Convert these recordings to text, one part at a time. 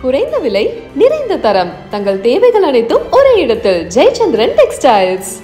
குறைந்த விலை நிறைந்த தரம் தங்கள் தேவைகள் அனைத்தும் ஒரே இடத்தில் Jayachandran textiles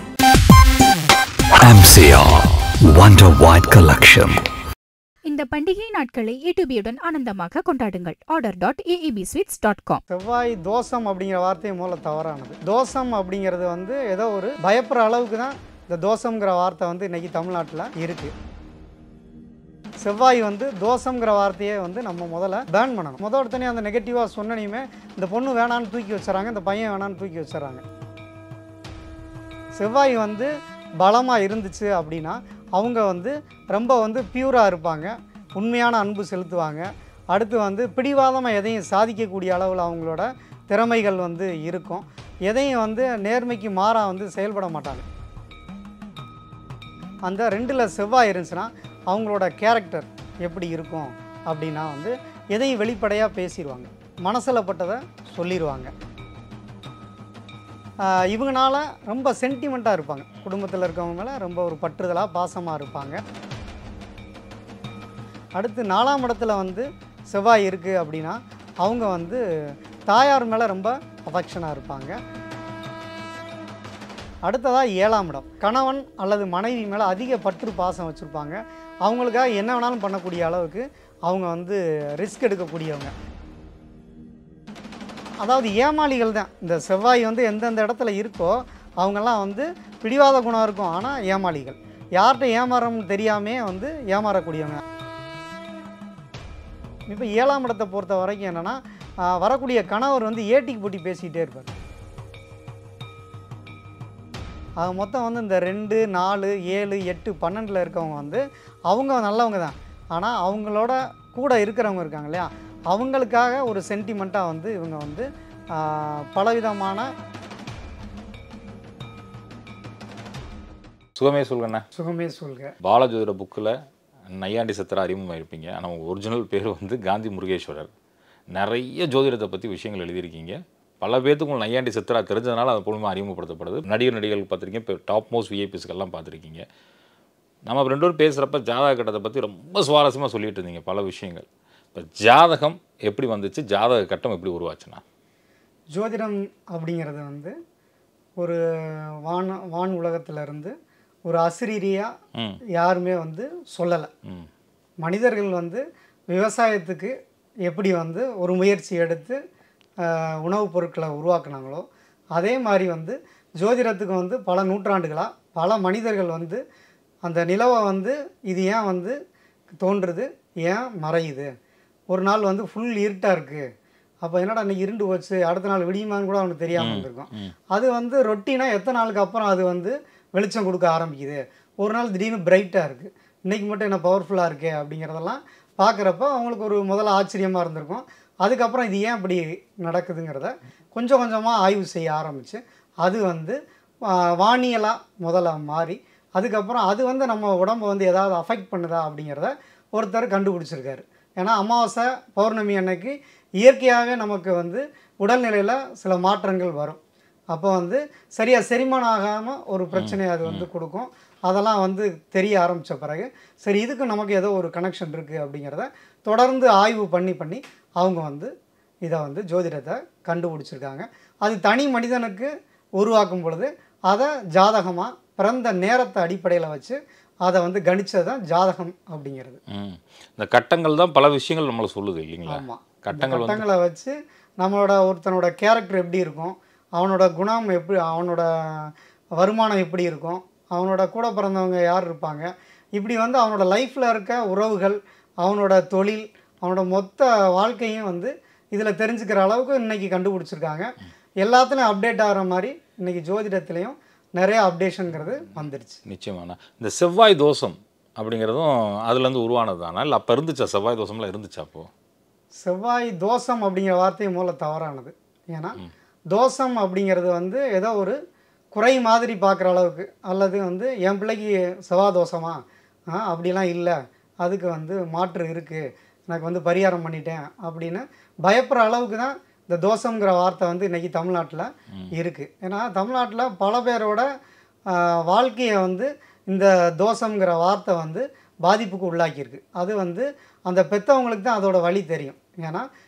MCR Wonder White Collection. இந்த பண்டிகை நாட்களை ஏடிபியுடன் ஆனந்தமாக கொண்டாடுங்கள் order dot AEB sweets dot com செவ்வாய் தோஷம் அப்படிங்கிற வார்த்தை மூல தவறானது தோஷம் அப்படிங்கிறது வந்து ஏதோ ஒரு பயப்படுற அளவுக்கு தான் இந்த தோஷங்கிற வார்த்தை வந்து இன்னைக்கு தமிழ்நாட்டில் இருக்கு செவ்வாய் வந்து தோஷங்கிற வார்த்தையே வந்து நம்ம முதல்ல பேன் பண்ணணும் முதல் உடனே அந்த நெகட்டிவாக சொன்னனையுமே இந்த பொண்ணு வேணான்னு தூக்கி வச்சுறாங்க இந்த பையன் வேணான்னு தூக்கி வச்சுறாங்க செவ்வாய் வந்து பலமாக இருந்துச்சு அப்படின்னா அவங்க வந்து ரொம்ப வந்து பியூராக இருப்பாங்க உண்மையான அன்பு செலுத்துவாங்க அடுத்து வந்து பிடிவாதமாக எதையும் சாதிக்கக்கூடிய அளவில் அவங்களோட திறமைகள் வந்து இருக்கும் எதையும் வந்து நேர்மைக்கு மாறாக வந்து செயல்பட மாட்டாங்க அந்த ரெண்டில் செவ்வாய் இருந்துச்சுன்னா அவங்களோட கேரக்டர் எப்படி இருக்கும் அப்படின்னா வந்து எதையும் வெளிப்படையாக பேசிடுவாங்க மனசில் பட்டதை சொல்லிடுவாங்க ஆஹ் இவங்கனால ரொம்ப சென்டிமெண்ட்டாக இருப்பாங்க குடும்பத்தில் இருக்கவங்க மேலே ரொம்ப ஒரு பற்றுதலாக பாசமாக இருப்பாங்க அடுத்து நாலாம் இடத்துல வந்து செவ்வாய் இருக்குது அப்படின்னா அவங்க வந்து தாயார் மேலே ரொம்ப அஃபெக்ஷனாக இருப்பாங்க அடுத்ததாக ஏழாம் இடம் கணவன் அல்லது மனைவி மேலே அதிக பற்று பாசம் வச்சுருப்பாங்க அவங்களுக்காக என்ன வேணாலும் பண்ணக்கூடிய அளவுக்கு அவங்க வந்து ரிஸ்க் எடுக்கக்கூடியவங்க அதாவது ஏமாளிகள் தான் இந்த செவ்வாய் வந்து எந்தெந்த இடத்துல இருக்கோ அவங்கெல்லாம் வந்து பிடிவாத குணம் இருக்கும் ஆனால் ஏமாளிகள் யார்கிட்ட ஏமாறோம்னு தெரியாமே வந்து ஏமாறக்கூடியவங்க இப்போ ஏழாம் இடத்தை பொறுத்த வரைக்கும் என்னென்னா வரக்கூடிய கணவர் வந்து ஏட்டிக்கு போட்டி பேசிக்கிட்டே இருப்பார் அது மொத்தம் வந்து இந்த ரெண்டு நாலு ஏழு எட்டு பன்னெண்டில் இருக்கவங்க வந்து அவங்க நல்லவங்க தான் ஆனால் அவங்களோட கூட இருக்கிறவங்க இருக்காங்க இல்லையா அவங்களுக்காக ஒரு சென்டிமெண்ட்டாக வந்து இவங்க வந்து ஆஹ், பலவிதமான சுகமே சொல்லுங்கண்ணே சுகமே சொல்க பாலஜோதிட புக்கில் நையாண்டி சத்திர அறிமுகமாக இருப்பீங்க ஆனால் உங்கள் ஒரிஜினல் பேர் வந்து காந்தி முருகேஸ்வரர் நிறைய ஜோதிடத்தை பற்றி விஷயங்கள் எழுதியிருக்கீங்க பல பேர்த்துக்கு உங்கள் நையாண்டி சித்ரா தெரிஞ்சதுனால அது மூலமாக அறிமுகப்படுத்தப்படுது நடிகர் நடிகர்கள் பார்த்துருக்கீங்க இப்போ டாப் மோஸ்ட் விஐபிஸ்க்கெல்லாம் பார்த்துருக்கீங்க நம்ம ரெண்டு பேரும் பேசுகிறப்ப ஜாதக கட்டத்தை பற்றி ரொம்ப சுவாரஸ்யமாக சொல்லிட்டு இருந்தீங்க பல விஷயங்கள் இப்போ ஜாதகம் எப்படி வந்துச்சு ஜாதக கட்டம் எப்படி உருவாச்சுண்ணா ஜோதிடம் அப்படிங்கிறது வந்து ஒரு வான வான் உலகத்திலிருந்து ஒரு அசிரீரியாக ம் யாருமே வந்து சொல்லலை ம் மனிதர்கள் வந்து விவசாயத்துக்கு எப்படி வந்து ஒரு முயற்சி எடுத்து ஆஹ், உணவுப் பொருட்களை உருவாக்குனாங்களோ அதே மாதிரி வந்து ஜோதிடத்துக்கு வந்து பல நூற்றாண்டுகளாக பல மனிதர்கள் வந்து அந்த நிலவை வந்து இது ஏன் வந்து தோன்றுது ஏன் மறையுது ஒரு நாள் வந்து ஃபுல் இருட்டாக இருக்குது அப்போ என்னடா இன்னைக்கு இருண்டு போச்சு அடுத்த நாள் விடியுமான்னு கூட அவனுக்கு தெரியாமல் இருந்திருக்கும் ம். அது வந்து ரொட்டீனாக எத்தனை நாளுக்கு அப்புறம் அது வந்து வெளிச்சம் கொடுக்க ஆரம்பிக்குது ஒரு நாள் திடீர்னு பிரைட்டாக இருக்குது இன்றைக்கி மட்டும் என்ன பவர்ஃபுல்லாக இருக்கே அப்படிங்கிறதெல்லாம் பார்க்குறப்ப அவங்களுக்கு ஒரு முதல்ல ஆச்சரியமாக இருந்திருக்கும் அதுக்கப்புறம் இது ஏன் இப்படி நடக்குதுங்கிறத கொஞ்சம் கொஞ்சமாக ஆய்வு செய்ய ஆரம்பித்து அது வந்து வானியலாக முதல்ல மாறி அதுக்கப்புறம் அது வந்து நம்ம உடம்பை வந்து ஏதாவது அஃபெக்ட் பண்ணுதா அப்படிங்கிறத ஒருத்தர் கண்டுபிடிச்சிருக்காரு ஏன்னா அமாவாசை பௌர்ணமி அன்னைக்கு இயற்கையாகவே நமக்கு வந்து உடல்நிலையில் சில மாற்றங்கள் வரும் அப்போ வந்து சரியாக செரிமானம் ஆகாமல் ஒரு பிரச்சனையை அது வந்து கொடுக்கும் அதெல்லாம் வந்து தெரிய ஆரம்பித்த பிறகு சரி இதுக்கு நமக்கு ஏதோ ஒரு கனெக்ஷன் இருக்குது அப்படிங்கிறத தொடர்ந்து ஆய்வு பண்ணி பண்ணி அவங்க வந்து இதை வந்து ஜோதிடத்தை கண்டுபிடிச்சிருக்காங்க அது தனி மனிதனுக்கு உருவாக்கும் பொழுது அதை ஜாதகமாக பிறந்த நேரத்தை அடிப்படையில் வச்சு அதை வந்து கணிச்சது தான் ஜாதகம் அப்படிங்கிறது ம் இந்த கட்டங்கள் தான் பல விஷயங்கள் நம்மளை சொல்லுது இல்லைங்களா ஆமாம் கட்டங்கள் வந்து கட்டங்களை வச்சு நம்மளோட ஒருத்தனோட கேரக்டர் எப்படி இருக்கும் அவனோட குணம் எப்படி அவனோட வருமானம் எப்படி இருக்கும் அவனோட கூட பிறந்தவங்க யார் இருப்பாங்க இப்படி வந்து அவனோட லைஃப்பில் இருக்க உறவுகள் அவனோட தொழில் அவனோட மொத்த வாழ்க்கையும் வந்து இதில் தெரிஞ்சுக்கிற அளவுக்கு இன்னைக்கு கண்டுபிடிச்சிருக்காங்க எல்லாத்துலேயும் அப்டேட் ஆகிற மாதிரி இன்னைக்கு ஜோதிடத்துலேயும் நிறைய அப்டேஷனுங்கிறது வந்துடுச்சு நிச்சயமாண்ணா இந்த செவ்வாய் தோஷம் அப்படிங்கிறதும் அதுலேருந்து உருவானது தானே இல்லை அப்போ இருந்துச்சா செவ்வாய் தோஷம்லாம் இருந்துச்சா அப்போ செவ்வாய் தோஷம் அப்படிங்கிற வார்த்தை மூல தவறானது ஏன்னா தோஷம் அப்படிங்கிறது வந்து ஏதோ ஒரு குறை மாதிரி பார்க்குற அளவுக்கு அல்லது வந்து என் பிள்ளைக்கு செவ்வாய் தோஷமா ஆ, அப்படிலாம் இல்லை அதுக்கு வந்து மாற்று இருக்குது எனக்கு வந்து பரிகாரம் பண்ணிட்டேன் அப்படின்னு பயப்படுற அளவுக்கு தான் இந்த தோஷங்கிற வார்த்தை வந்து இன்றைக்கி தமிழ்நாட்டில் இருக்குது ஏன்னா தமிழ்நாட்டில் பல பேரோட ஆ, வாழ்க்கையை வந்து இந்த தோஷங்கிற வார்த்தை வந்து பாதிப்புக்கு உள்ளாக்கியிருக்கு அது வந்து அந்த பெற்றவங்களுக்கு தான் அதோட வழி தெரியும் ஏன்னா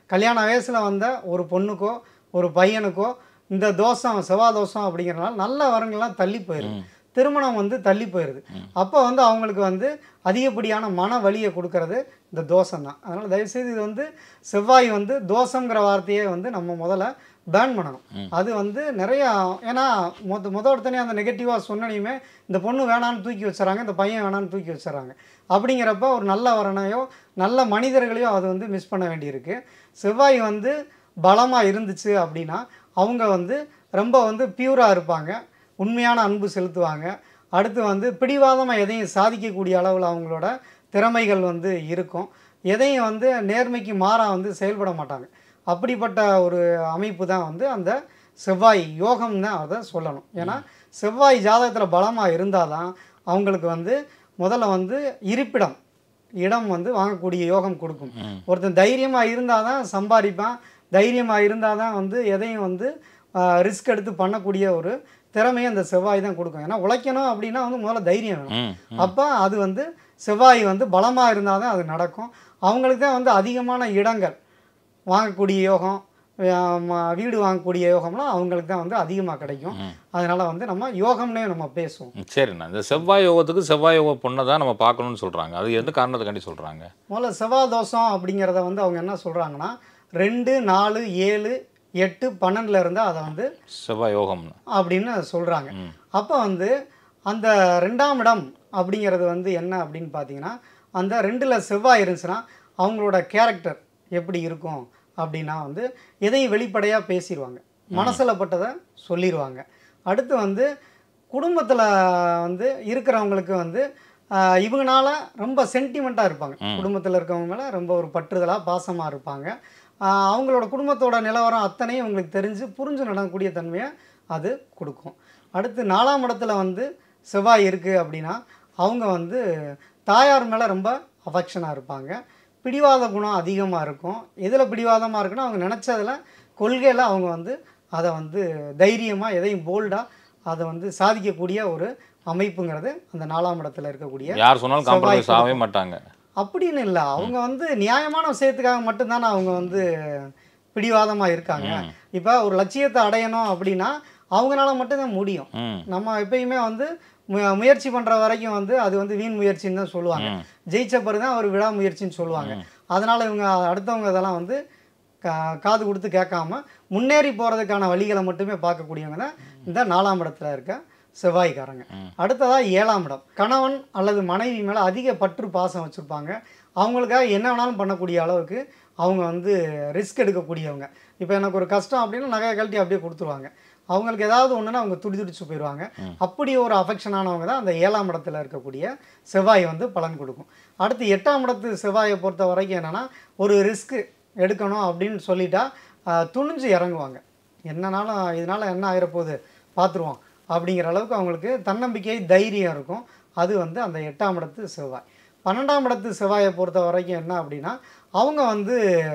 கல்யாண வயசில் வந்த ஒரு பொண்ணுக்கோ ஒரு பையனுக்கோ இந்த தோஷம் செவ்வாய் தோஷம் அப்படிங்கிறனால நல்ல வரங்கள்லாம் தள்ளி போயிடுது திருமணம் வந்து தள்ளி போயிடுது அப்போ வந்து அவங்களுக்கு வந்து அதிகப்படியான மன வலியை கொடுக்கறது இந்த தோஷம் தான் அதனால் தயவுசெய்து இது வந்து செவ்வாய் வந்து தோஷங்கிற வார்த்தையே வந்து நம்ம முதல்ல பேன் பண்ணணும் அது வந்து நிறையா ஏன்னா மொத முத ஒருத்தனே அந்த நெகட்டிவாக சொன்னனையுமே இந்த பொண்ணு வேணான்னு தூக்கி வச்சுறாங்க இந்த பையன் வேணான்னு தூக்கி வச்சுறாங்க அப்படிங்கிறப்ப ஒரு நல்ல வரனையோ நல்ல மனிதர்களையோ அது வந்து மிஸ் பண்ண வேண்டியிருக்கு செவ்வாய் வந்து பலமாக இருந்துச்சு அப்படின்னா அவங்க வந்து ரொம்ப வந்து பியூராக இருப்பாங்க உண்மையான அன்பு செலுத்துவாங்க அடுத்து வந்து பிடிவாதமாக எதையும் சாதிக்கக்கூடிய அளவில் அவங்களோட திறமைகள் வந்து இருக்கும் எதையும் வந்து நேர்மைக்கு மாறாக வந்து செயல்பட மாட்டாங்க அப்படிப்பட்ட ஒரு அமைப்பு தான் வந்து அந்த செவ்வாய் யோகம் தான் அதை சொல்லணும் ஏன்னா செவ்வாய் ஜாதகத்தில் பலமாக இருந்தால் தான் அவங்களுக்கு வந்து முதல்ல வந்து இருப்பிடம் இடம் வந்து வாங்கக்கூடிய யோகம் கொடுக்கும் ஒருத்தன் தைரியமாக இருந்தால் தான் சம்பாதிப்பான் தைரியமாக இருந்தால் தான் வந்து எதையும் வந்து ரிஸ்க் எடுத்து பண்ணக்கூடிய ஒரு திறமையை அந்த செவ்வாய் தான் கொடுக்கும் ஏன்னா உழைக்கணும் அப்படின்னா வந்து முதல்ல தைரியம் வேணும் ம் அப்போ அது வந்து செவ்வாய் வந்து பலமாக இருந்தால் தான் அது நடக்கும் அவங்களுக்கு தான் வந்து அதிகமான இடங்கள் வாங்கக்கூடிய யோகம் அஹ் ம- வீடு வாங்கக்கூடிய யோகம்லாம் அவங்களுக்கு தான் வந்து அதிகமாக கிடைக்கும் அதனால் வந்து நம்ம யோகம்னே நம்ம பேசுவோம் ம், சரிண்ணா இந்த செவ்வாய் யோகத்துக்கு செவ்வாய் யோக பொண்ணை தான் நம்ம பார்க்கணும்னு சொல்கிறாங்க அது எந்த காரணத்துக்காண்டி சொல்கிறாங்க முதல்ல செவ்வாய் தோஷம் அப்படிங்கிறத வந்து அவங்க என்ன சொல்கிறாங்கன்னா ரெண்டு நாலு ஏழு எட்டு பன்னெண்டில் இருந்தால் அதை வந்து செவ்வாய் யோகம்னு அப்படின்னு சொல்கிறாங்க அப்போ வந்து அந்த ரெண்டாம் இடம் அப்படிங்கிறது வந்து என்ன அப்படின்னு பார்த்தீங்கன்னா அந்த ரெண்டில் செவ்வாய் இருந்துச்சுன்னா அவங்களோட கேரக்டர் எப்படி இருக்கும் அப்படின்னா வந்து எதையும் வெளிப்படையாக பேசிடுவாங்க மனசில் பட்டதை சொல்லிடுவாங்க அடுத்து வந்து குடும்பத்தில் வந்து இருக்கிறவங்களுக்கு வந்து ஆஹ், இவங்கனால ரொம்ப சென்டிமெண்ட்டாக இருப்பாங்க குடும்பத்தில் இருக்கவங்க மேலே ரொம்ப ஒரு பற்றுதலாக பாசமாக இருப்பாங்க ஆஹ், அவங்களோட குடும்பத்தோட நிலவரம் அத்தனையும் அவங்களுக்கு தெரிஞ்சு புரிஞ்சு நடக்கக்கூடிய தன்மையை அது கொடுக்கும் அடுத்து நாலாம் இடத்துல வந்து செவ்வாய் இருக்குது அப்படின்னா அவங்க வந்து தாயார் மேலே ரொம்ப அஃபெக்ஷனாக இருப்பாங்க பிடிவாத குணம் அதிகமாக இருக்கும் எதில் பிடிவாதமாக இருக்குன்னா அவங்க நினச்சதில் கொள்கையில் அவங்க வந்து அதை வந்து தைரியமாக எதையும் போல்டாக அதை வந்து சாதிக்கக்கூடிய ஒரு அமைப்புங்கிறது அந்த நாலாம் இடத்துல இருக்கக்கூடிய யார் சொன்னாலும் செவ்வாய் காம்ப்ரமைஸ் ஆகவே கொடுக்கும். மாட்டாங்க அப்படின்னு இல்லை அவங்க வந்து நியாயமான விஷயத்துக்காக மட்டும்தானே அவங்க வந்து பிடிவாதமாக இருக்காங்க இப்போ ஒரு லட்சியத்தை அடையணும் அப்படின்னா அவங்களால மட்டும்தான் முடியும் ம் நம்ம எப்பயுமே வந்து மு- முயற்சி பண்ணுற வரைக்கும் வந்து அது வந்து வீண் முயற்சின்னு தான் சொல்லுவாங்க ஜெயிச்ச பிறகு தான் ஒரு விடா முயற்சின்னு சொல்லுவாங்க அதனால் இவங்க அடுத்தவங்க இதெல்லாம் வந்து கா காது கொடுத்து கேட்காம முன்னேறி போகிறதுக்கான வழிகளை மட்டுமே பார்க்கக்கூடியவங்க தான் இந்த நாலாம் இடத்துல இருக்க செவ்வாய்க்காரங்க அடுத்ததாக ஏழாம் இடம் கணவன் அல்லது மனைவி மேலே அதிக பற்று பாசம் வச்சுருப்பாங்க அவங்களுக்காக என்ன வேணாலும் பண்ணக்கூடிய அளவுக்கு அவங்க வந்து ரிஸ்க் எடுக்கக்கூடியவங்க இப்போ எனக்கு ஒரு கஷ்டம் அப்படின்னா நகையை கழட்டி அப்படியே கொடுத்துருவாங்க அவங்களுக்கு ஏதாவது ஒன்றுனா அவங்க துடி துடிச்சு போயிடுவாங்க அப்படி ஒரு அஃபெக்ஷனானவங்க தான் அந்த ஏழாம் இடத்துல இருக்கக்கூடிய செவ்வாய் வந்து பலன் கொடுக்கும் அடுத்து எட்டாம் இடத்து செவ்வாயை பொறுத்த வரைக்கும் என்னென்னா ஒரு ரிஸ்க்கு எடுக்கணும் அப்படின்னு சொல்லிட்டா ஆஹ், துணிஞ்சு இறங்குவாங்க என்னனாலும் இதனால் என்ன ஆகிடப்போகுது பார்த்துருவோம் அப்படிங்கிற அளவுக்கு அவங்களுக்கு தன்னம்பிக்கை தைரியம் இருக்கும் அது வந்து அந்த எட்டாம் இடத்து செவ்வாய் பன்னெண்டாம் இடத்து செவ்வாயை பொறுத்த வரைக்கும் என்ன அப்படின்னா அவங்க வந்து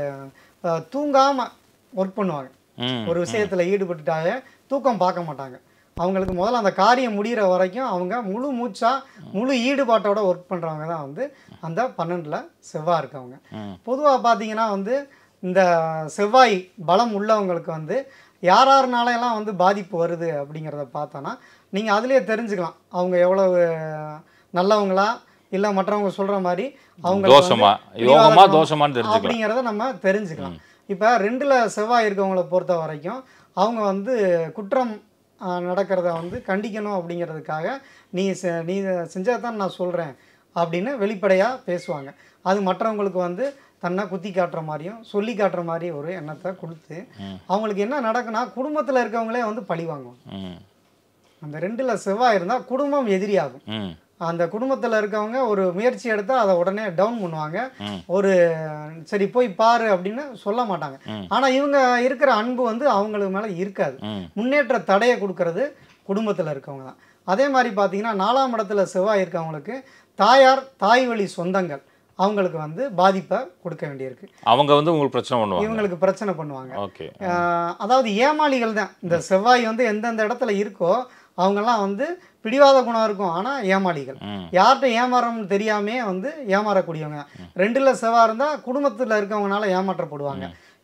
தூங்காமல் ஒர்க் பண்ணுவாங்க ம் ஒரு விஷயத்தில் ஈடுபட்டுட்டாலே தூக்கம் பார்க்க மாட்டாங்க அவங்களுக்கு முதல்ல அந்த காரியம் முடிகிற வரைக்கும் அவங்க முழு மூச்சாக முழு ஈடுபாட்டோட ஒர்க் பண்ணுறவங்க தான் வந்து அந்த பன்னெண்டில் செவ்வாய் இருக்கவங்க ம். பொதுவாக பார்த்தீங்கன்னா வந்து இந்த செவ்வாய் பலம் உள்ளவங்களுக்கு வந்து யார் யாருனால எல்லாம் வந்து பாதிப்பு வருது அப்படிங்கிறத பார்த்தோன்னா நீங்கள் அதுலேயே தெரிஞ்சுக்கலாம் அவங்க எவ்வளவு நல்லவங்களா இல்லை மற்றவங்க சொல்கிற மாதிரி அவங்க தோஷமா யோகமா தோஷமான்னு தெரிஞ்சுக்கலாம் அப்படிங்கிறத நம்ம தெரிஞ்சுக்கலாம் இப்போ ரெண்டில் செவ்வாய் இருக்கவங்கள பொறுத்த வரைக்கும் அவங்க வந்து குற்றம் ஆ, நடக்கிறத வந்து கண்டிக்கணும் அப்படிங்கிறதுக்காக நீ செ- நீ செஞ்சால் தான் நான் சொல்கிறேன் அப்படின்னு வெளிப்படையாக பேசுவாங்க அது மற்றவங்களுக்கு வந்து தன்னை குத்தி காட்டுற மாதிரியும் சொல்லி காட்டுற மாதிரி ஒரு எண்ணத்தை கொடுத்து அவங்களுக்கு என்ன நடக்குன்னா குடும்பத்தில் இருக்கவங்களே வந்து பழி வாங்குவாங்க ம் அந்த ரெண்டில் செவ்வாய் இருந்தால் குடும்பம் எதிரியாகும் ம் அந்த குடும்பத்தில் இருக்கவங்க ஒரு முயற்சி எடுத்தால் அதை உடனே டவுன் பண்ணுவாங்க ம். ஒரு சரி போய் பாரு அப்படின்னு சொல்ல மாட்டாங்க ஆனால் இவங்க இருக்கிற அன்பு வந்து அவங்களுக்கு மேலே இருக்காது ம் முன்னேற்ற தடையை கொடுக்கறது குடும்பத்தில் இருக்கவங்க தான் அதே மாதிரி பார்த்தீங்கன்னா நாலாம் இடத்துல செவ்வாய் இருக்கவங்களுக்கு தாயார் தாய் வழி சொந்தங்கள் அவங்களுக்கு வந்து பாதிப்பை கொடுக்க வேண்டியிருக்கு அவங்க வந்து உங்களுக்கு பிரச்சனை பண்ணுவாங்க இவங்களுக்கு பிரச்சனை பண்ணுவாங்க ஓகே ஆஹ் அதாவது ஏமாளிகள் தான் இந்த செவ்வாய் வந்து எந்தெந்த இடத்துல இருக்கோ அவங்கெல்லாம் வந்து பிடிவாத குணம் இருக்கும் ஆனால் ஏமாளிகள் ம் யார்கிட்ட ஏமாறணும்னு தெரியாமே வந்து ஏமாறக்கூடியவங்க ரெண்டுல செவ்வாய் இருந்தால் குடும்பத்தில் இருக்கவங்கனால ஏமாற்றப்படுவாங்க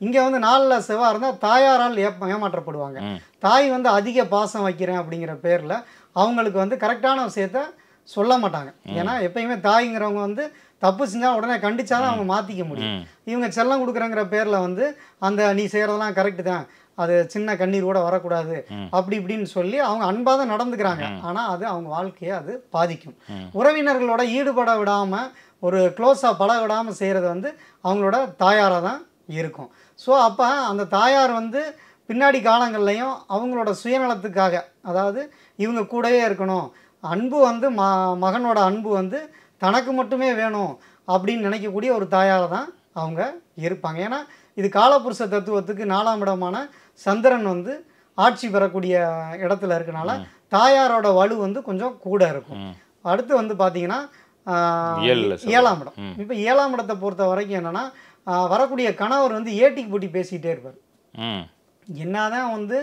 இங்கே வந்து நாளில் செவ்வாய் இருந்தால் தாயாரால் ஏப்ப ஏமாற்றப்படுவாங்க ம். தாய் வந்து அதிக பாசம் வைக்கிறேன் அப்படிங்கிற பேரில் அவங்களுக்கு வந்து கரெக்டான விஷயத்த சொல்ல மாட்டாங்க ஏன்னா எப்பயுமே தாய்ங்கிறவங்க வந்து தப்பு செஞ்சால் உடனே கண்டிச்சாதான் அவங்க மாற்றிக்க முடியும் ம். இவங்க செல்லம் கொடுக்குறங்கிற பேரில் வந்து அந்த நீ செய்கிறதெல்லாம் கரெக்டு தான் அது சின்ன கண்ணீர் கூட வரக்கூடாது ம். அப்படி இப்படின்னு சொல்லி அவங்க அன்பாக தான் நடந்துக்கிறாங்க ஆனால் அது அவங்க வாழ்க்கையை அது பாதிக்கும் உறவினர்களோட ஈடுபட விடாமல் ஒரு க்ளோஸாக பழக விடாமல் செய்கிறது வந்து அவங்களோட தாயாராக தான் இருக்கும் ஸோ அப்போ அந்த தாயார் வந்து பின்னாடி காலங்கள்லையும் அவங்களோட சுயநலத்துக்காக அதாவது இவங்க கூடவே இருக்கணும் அன்பு வந்து ம மகனோட அன்பு வந்து தனக்கு மட்டுமே வேணும் அப்படின்னு நினைக்கக்கூடிய ஒரு தாயாரை தான் அவங்க இருப்பாங்க ஏன்னா இது காலபுருஷ தத்துவத்துக்கு நாலாம் இடமான சந்திரன் வந்து ஆட்சி பெறக்கூடிய இடத்துல இருக்கனால தாயாரோட வலு வந்து கொஞ்சம் கூட இருக்கும் ம். அடுத்து வந்து பார்த்தீங்கன்னா ஆஹ், ஏழுல செவ்வாய். ஏழாம் இடம் ம். இப்போ ஏழாம் இடத்தை பொறுத்த வரைக்கும் என்னன்னா ஆஹ், வரக்கூடிய கணவர் வந்து ஏட்டிக்கு போட்டி பேசிக்கிட்டே இருப்பார் ம் என்னதான் வந்து